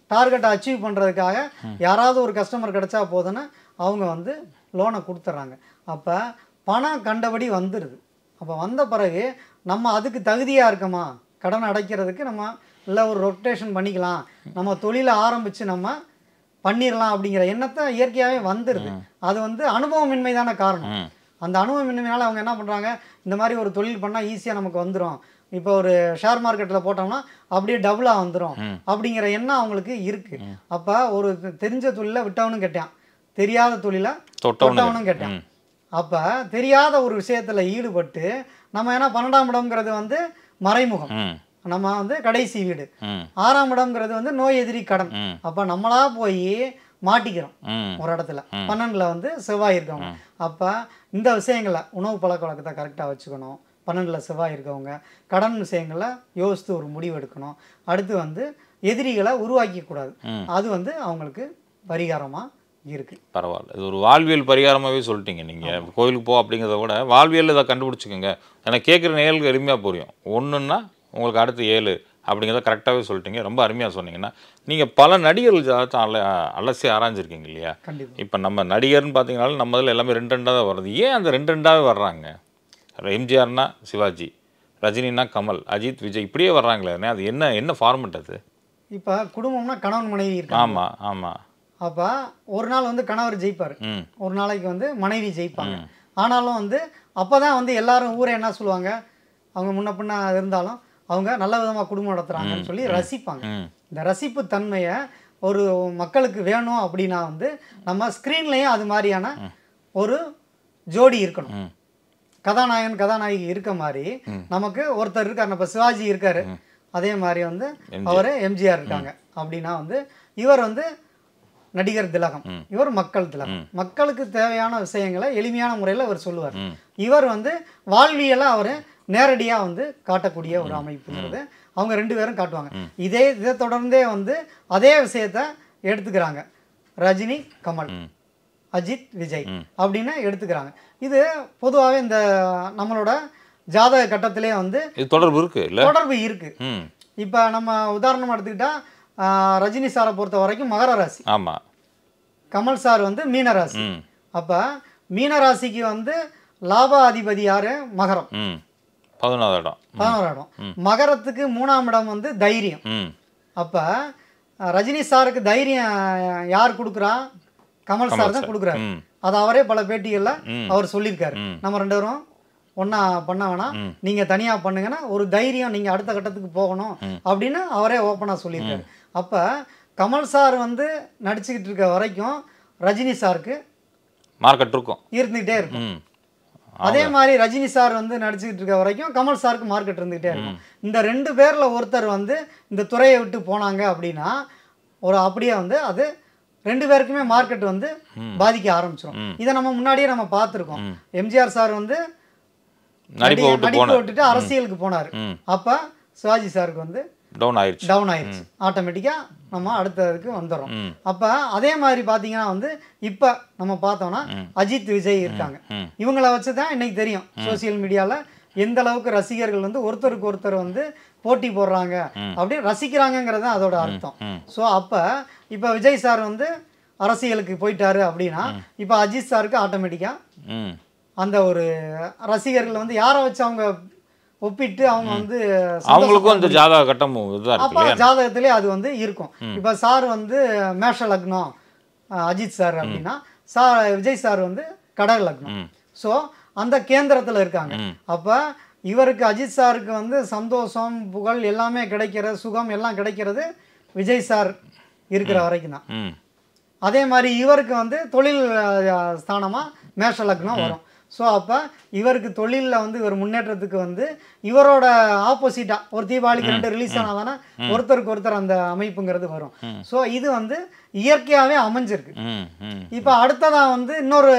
டார்கெட்டை அச்சீவ் பண்ணுறதுக்காக யாராவது ஒரு கஸ்டமர் கிடைச்சா போதுன்னு அவங்க வந்து லோனை கொடுத்துட்றாங்க அப்போ பணம் கண்டபடி வந்துடுது அப்போ வந்த பிறகு நம்ம அதுக்கு தகுதியாக இருக்கோமா கடன் அடைக்கிறதுக்கு நம்ம இல்லை ஒரு ரொட்டேஷன் பண்ணிக்கலாம் நம்ம தொழிலை ஆரம்பித்து நம்ம பண்ணிடலாம் அப்படிங்கிற எண்ணத்தை இயற்கையாகவே வந்துடுது அது வந்து அனுபவமின்மை தானே காரணம் ம் அந்த அனுபவமின்மையால அவங்க என்ன பண்ணுறாங்க இந்த மாதிரி ஒரு தொழில் பண்ணால் ஈஸியாக நமக்கு வந்துடும் இப்போ ஒரு ஷேர் மார்க்கெட்டில் போட்டோம்னா அப்படியே டபுளாக வந்துடும் அப்படிங்கிற எண்ணம் அவங்களுக்கு இருக்குது அப்போ ஒரு தெரிஞ்ச தொழிலை விட்டவனும் கேட்டான் தெரியாத தொழிலை தொட்டவனும் தொட்டவனும் கேட்டான் ம். அப்போ தெரியாத ஒரு விஷயத்தில் ஈடுபட்டு நம்ம ஏன்னா பன்னெண்டாம் இடம்ங்கிறது வந்து மறைமுகம் ம் நம்ம வந்து கடைசி வீடு ம் ஆறாம் இடம்ங்கிறது வந்து நோய் எதிரி கடன் ம். அப்போ நம்மளா போய் மாட்டிக்கிறோம் ம் ஒரு இடத்துல பன்னெண்டுல வந்து செவ்வாய் இருக்கவங்க அப்போ இந்த விஷயங்களை உணவு பழக்க வழக்கத்தை கரெக்டாக வச்சுக்கணும் பன்னெண்டுல செவ்வாய் இருக்கவங்க கடன் விஷயங்களை யோசித்து ஒரு முடிவு எடுக்கணும் அடுத்து வந்து எதிரிகளை உருவாக்கிக்க கூடாது அது வந்து அவங்களுக்கு பரிகாரமாக இருக்கு பரவாயில்ல இது ஒரு வாழ்வியல் பரிகாரமாகவே சொல்லிட்டீங்க நீங்கள் கோயிலுக்கு போ அப்படிங்கிறத விட வாழ்வியல் இதை கண்டுபிடிச்சிக்கோங்க எனக்கு கேட்குற நேயலுக்கு எளிமையாக புரியும் ஒன்றுன்னா உங்களுக்கு அடுத்து ஏழு அப்படிங்கிறத கரெக்டாகவே சொல்லிட்டீங்க ரொம்ப அருமையாக சொன்னீங்கன்னா நீங்கள் பல நடிகர்கள் ஜாதகத்தை அல அலசி ஆராய்ஞ்சிருக்கீங்க இல்லையா கண்டிப்பாக இப்போ நம்ம நடிகர்னு பார்த்தீங்கனாலும் நம்ம இதில் எல்லாமே ரெண்டு ரெண்டாக தான் வருது ஏன் அந்த ரெண்டு ரெண்டாவே வர்றாங்க எம்ஜிஆர்னா சிவாஜி ரஜினினா கமல் அஜித் விஜய் இப்படியே வர்றாங்களே அது என்ன என்ன ஃபார்மெட் அது இப்போ குடும்பம்னா கணவன் மனைவி இருக்காங்க ஆமாம் ஆமாம் அப்போ ஒரு நாள் வந்து கணவர் ஜெயிப்பார் ம் ஒரு நாளைக்கு வந்து மனைவி ஜெயிப்பாங்க ஆனாலும் வந்து அப்போ தான் வந்து எல்லாரும் ஊரை என்ன சொல்லுவாங்க அவங்க முன்ன பின்ன இருந்தாலும் அவங்க நல்ல விதமாக குடும்பம் நடத்துகிறாங்கன்னு சொல்லி ரசிப்பாங்க ம் இந்த ரசிப்பு தன்மையை ஒரு மக்களுக்கு வேணும் அப்படின்னா வந்து நம்ம ஸ்க்ரீன்லேயும் அது மாதிரியான ஒரு ஜோடி இருக்கணும் ம் கதாநாயகன் கதாநாயகி இருக்க மாதிரி நமக்கு ஒருத்தர் இருக்காரு இப்போ சிவாஜி இருக்காரு அதே மாதிரி வந்து அவர் எம்ஜிஆர் இருக்காங்க அப்படின்னா வந்து இவர் வந்து நடிகர் திலகம் இவர் மக்கள் திலகம் மக்களுக்கு தேவையான விஷயங்களை எளிமையான முறையில் அவர் சொல்லுவார் இவர் வந்து வாழ்வியலை அவர் நேரடியாக வந்து காட்டக்கூடிய ஒரு அமைப்புங்கிறது அவங்க ரெண்டு பேரும் காட்டுவாங்க இதே இதை தொடர்ந்தே வந்து அதே விஷயத்த எடுத்துக்கிறாங்க ரஜினி கமல் அஜித் விஜய் அப்படின்னு எடுத்துக்கிறாங்க இது பொதுவாகவே இந்த நம்மளோட ஜாதக கட்டத்திலே வந்து இது தொடர்பு இருக்குது இல்லை தொடர்பு இருக்கு ம் இப்போ நம்ம உதாரணம் எடுத்துக்கிட்டா ஆஹ், ரஜினி சாரை பொறுத்த வரைக்கும் மகர ராசி ஆமாம் கமல் சார் வந்து மீன ராசி ம் அப்போ மீன ராசிக்கு வந்து லாப அதிபதி யாரு மகரம் ம் பதினோரு இடம் பதினோரு இடம் மகரத்துக்கு மூணாம் இடம் வந்து தைரியம் ம் அப்போ ரஜினி சாருக்கு தைரியம் யார் கொடுக்குறா கமல் சார் தான் கொடுக்குறாரு ம் அது அவரே பல பேட்டிகளில் ம். அவர் சொல்லியிருக்காரு ம். நம்ம ரெண்டு பேரும் ஒன்றா பண்ண வேணாம் நீங்கள் தனியாக பண்ணுங்கன்னா ஒரு தைரியம் நீங்கள் அடுத்த கட்டத்துக்கு போகணும் அப்படின்னு அவரே ஓப்பனாக சொல்லியிருக்காரு அப்போ கமல் சார் வந்து நடிச்சுக்கிட்டு இருக்க வரைக்கும் ரஜினி சாருக்கு மார்க்கெட் இருக்கும் இருந்துக்கிட்டே இருக்கும் ம் அதே மாதிரி ரஜினி சார் வந்து நடிச்சுக்கிட்டு இருக்க வரைக்கும் கமல் சாருக்கு மார்க்கெட் இருந்துகிட்டே இருக்கும் இந்த ரெண்டு பேரில் ஒருத்தர் வந்து இந்த துறையை விட்டு போனாங்க அப்படின்னா ஒரு அப்படியே வந்து அது ரெண்டு பேருக்குமே மார்க்கெட் வந்து பாதிக்க ஆரம்பிச்சிடும் இதை நம்ம முன்னாடியே நம்ம பார்த்துருக்கோம் எம்ஜிஆர் சார் வந்து நடிப்பை நடி- விட்டு நடிப்பை போன விட்டுட்டு அரசியலுக்கு போனார் ம். அப்போ சிவாஜி சாருக்கு வந்து டவுன் ஆயிடுச்சு டவுன் ஆயிடுச்சு ஆட்டோமேட்டிக்காக நம்ம அடுத்ததுக்கு வந்துடுறோம் ம். அப்போ அதே மாதிரி பார்த்தீங்கன்னா வந்து இப்போ நம்ம பார்த்தோம்னா அஜித் விஜய் இருக்காங்க ம். இவங்கள வச்சு தான் இன்னைக்கு தெரியும் சோஷியல் மீடியாவில் எந்த அளவுக்கு ரசிகர்கள் வந்து ஒருத்தருக்கு ஒருத்தர் வந்து போட்டி போடுறாங்க அப்படின்னு ரசிக்கிறாங்கங்கிறது தான் அதோட அர்த்தம் ஸோ அப்போ இப்போ விஜய் சார் வந்து அரசியலுக்கு போயிட்டாரு அப்படின்னா இப்போ அஜித் சாருக்கு ஆட்டோமேட்டிக்காக ம் அந்த ஒரு ரசிகர்கள் வந்து யாரை வச்சு அவங்க ஒப்பிட்டு அவங்க வந்து அவங்களுக்கும் இந்த ஜாதக கட்டம் இதுதான் இருக்கு அப்போ இல்லையா ஜாதகத்திலே அது வந்து இருக்கும் இப்போ சார் வந்து மேஷ லக்னம் அஹ், அஜித் சார் அப்படின்னா சார் விஜய் சார் வந்து கடக லக்னம் ஸோ அந்த கேந்திரத்தில் இருக்காங்க அப்போ இவருக்கு அஜித் சாருக்கு வந்து சந்தோஷம் புகழ் எல்லாமே கிடைக்கிற சுகம் எல்லாம் கிடைக்கிறது விஜய் சார் இருக்கிற வரைக்கும் தான் ம் அதே மாதிரி இவருக்கு வந்து தொழில் அஹ், ஸ்தானமா மேஷ லக்னம் வரும் ஸோ அப்போ இவருக்கு தொழிலில் வந்து இவர் முன்னேற்றத்துக்கு வந்து இவரோட ஆப்போசிட்டாக ஒரு தீபாவளிக்கு ரெண்டு ரிலீஸ் ஆனால் தானே ஒருத்தருக்கு ஒருத்தர் அந்த அமைப்புங்கிறது வரும் ஸோ இது வந்து இயற்கையாகவே அமைஞ்சிருக்கு ம் ம் இப்போ அடுத்ததாக வந்து இன்னொரு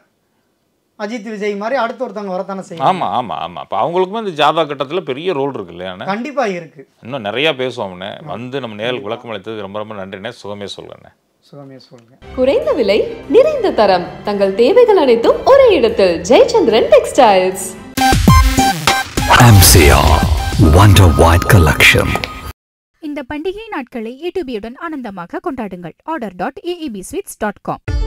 அஜித் விஜய் மாதிரி அடுத்த ஒருத்தவங்க வரத்தானே செய்யும் ஆமா ஆமா ஆமா அப்போ அவங்களுக்குமே இந்த ஜாதக கட்டத்துல பெரிய ரோல் இருக்கு இல்லையாண்ணே கண்டிப்பாக இருக்கு இன்னும் நிறைய பேசுவோம்ண்ணே வந்து நம்ம நேரில் விளக்கம் அளித்ததுக்கு ரொம்ப ரொம்ப நன்றிண்ணே சுகமே சொல்லுங்கண்ணே சுகமே சொல்லுங்க குறைந்த விலை நிறைந்த தரம் தங்கள் தேவைகள் அனைத்தும் ஒரே இடத்தில் Jayachandran textiles MCR Wonder White Collection. இந்த பண்டிகை நாட்களை ஏடிபியுடன் ஆனந்தமாக கொண்டாடுங்கள் order dot AEB sweets dot com